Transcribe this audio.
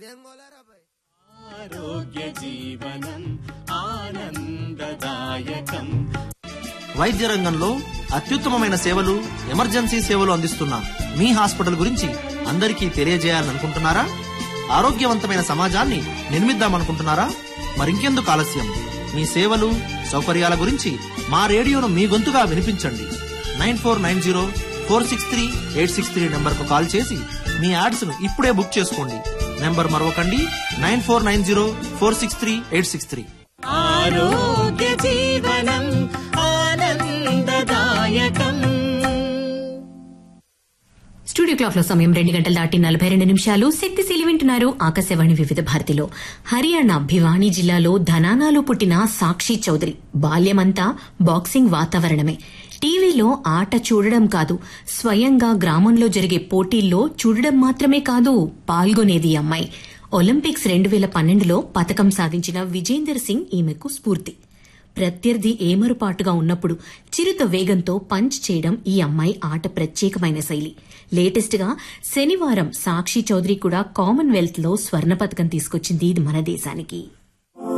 ఇదేం గోలారా బాయ్ ఆరోగ్య జీవనం ఆనందదాయకం వైద్య రంగంలో అత్యుత్తమమైన సేవలు ఎమర్జెన్సీ సేవలు అందిస్తున్న మీ హాస్పిటల్ గురించి అందరికీ తెలియజేయాలనుకుంటున్నారా ఆరోగ్యవంతమైన సమాజాన్ని నిర్మిద్దామనుకుంటున్నారా మరింకెందుకు ఆలస్యం మీ సేవలు సౌకర్యాల గురించి మా రేడియోను మీ గొంతుగా వినిపించండి nine four nine zero four six three eight six three నెంబర్కు కాల్ చేసి మీ యాడ్స్ ను ఇప్పుడే బుక్ చేసుకోండి నెంబర్ మరొకండి nine four nine zero four six three eight six three ఆరోగ్య జీవనం ఆనందదాయకం స్టూడియో క్లాక్ లో సమయం రెండు గంటల దాటి నలభై రెండు నిమిషాలు శక్తిశీలి వింటున్నారు ఆకాశవాణి వివిధ భారతిలో హర్యానా భివానీ జిల్లాలో ధనానాలో పుట్టిన సాక్షి చౌదరి బాల్యమంతా బాక్సింగ్ వాతావరణమే టీవీలో ఆట చూడడం కాదు స్వయంగా గ్రామంలో జరిగే పోటీల్లో చూడడం మాత్రమే కాదు పాల్గొనేది ఈ అమ్మాయి ఒలింపిక్స్ రెండు వేల పన్నెండులో పతకం సాధించిన విజేందర్ సింగ్ ఈమెకు స్ఫూర్తి ప్రత్యర్థి ఏమరుపాటుగా ఉన్నప్పుడు చిరుత వేగంతో పంచ్ చేయడం ఈ అమ్మాయి ఆట ప్రత్యేకమైన శైలి లేటెస్ట్ గా శనివారం సాక్షి చౌదరి కూడా కామన్వెల్త్ లో స్వర్ణ పతకం తీసుకొచ్చింది ఇది మన దేశానికి